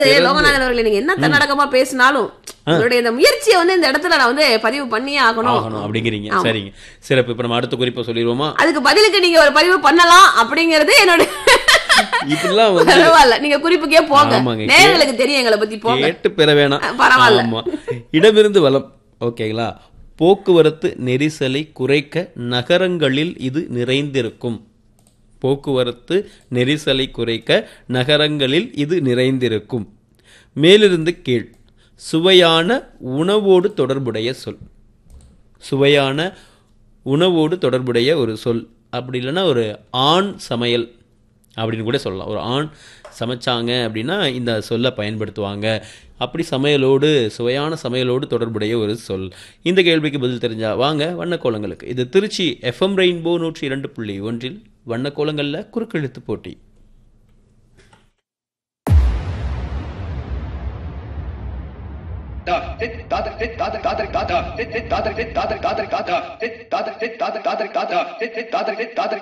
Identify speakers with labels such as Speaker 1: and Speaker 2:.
Speaker 1: லோகநாதன் அவர்களே நீங்க என்ன தன்னடக்கமா பேசினாலும் உங்களுடைய இந்த முயற்சியை வந்து இந்த இடத்துல நான் வந்து பதிவு பண்ணியே ஆகணும்
Speaker 2: ஆகணும் அப்படிங்கிறீங்க சரிங்க சிறப்பு இப்ப நம்ம அடுத்த குறிப்பை சொல்லிடுவோமா
Speaker 1: அதுக்கு பதிலுக்கு நீங்க ஒரு பதிவு பண்ணலாம் அப்படிங்கறது என்னோட
Speaker 2: இப்படிலாம் வந்து
Speaker 1: பரவாயில்ல நீங்க குறிப்புக்கே போங்க
Speaker 2: ஆமாங்க.
Speaker 1: நேயர்களுக்கு தெரியும் எங்களை பத்தி போங்க
Speaker 2: கேட்டு பெற வேணாம்
Speaker 1: பரவாயில்ல.
Speaker 2: ஆமா இடமிருந்து வலம் ஓகேங்களா போக்குவரத்து நெரிசலை குறைக்க நகரங்களில் இது நிறைந்திருக்கும் போக்குவரத்து நெரிசலை குறைக்க நகரங்களில் இது நிறைந்திருக்கும் மேலிருந்து கீழ் சுவையான உணவோடு தொடர்புடைய சொல் சுவையான உணவோடு தொடர்புடைய ஒரு சொல் அப்படி இல்லைன்னா ஒரு ஆண் சமையல் அப்படின்னு கூட சொல்லலாம் ஒரு ஆண் சமைச்சாங்க அப்படின்னா இந்த சொல்லை பயன்படுத்துவாங்க அப்படி சமையலோடு சுவையான சமையலோடு தொடர்புடைய ஒரு சொல் இந்த கேள்விக்கு பதில் தெரிஞ்சா வாங்க வண்ணக்கோலங்களுக்கு இது திருச்சி எஃப்எம் ரெயின்போ நூற்றி இரண்டு புள்ளி ஒன்றில் வண்ணக்கோலங்களில் குறுக்கெழுத்து போட்டி
Speaker 3: தாதர்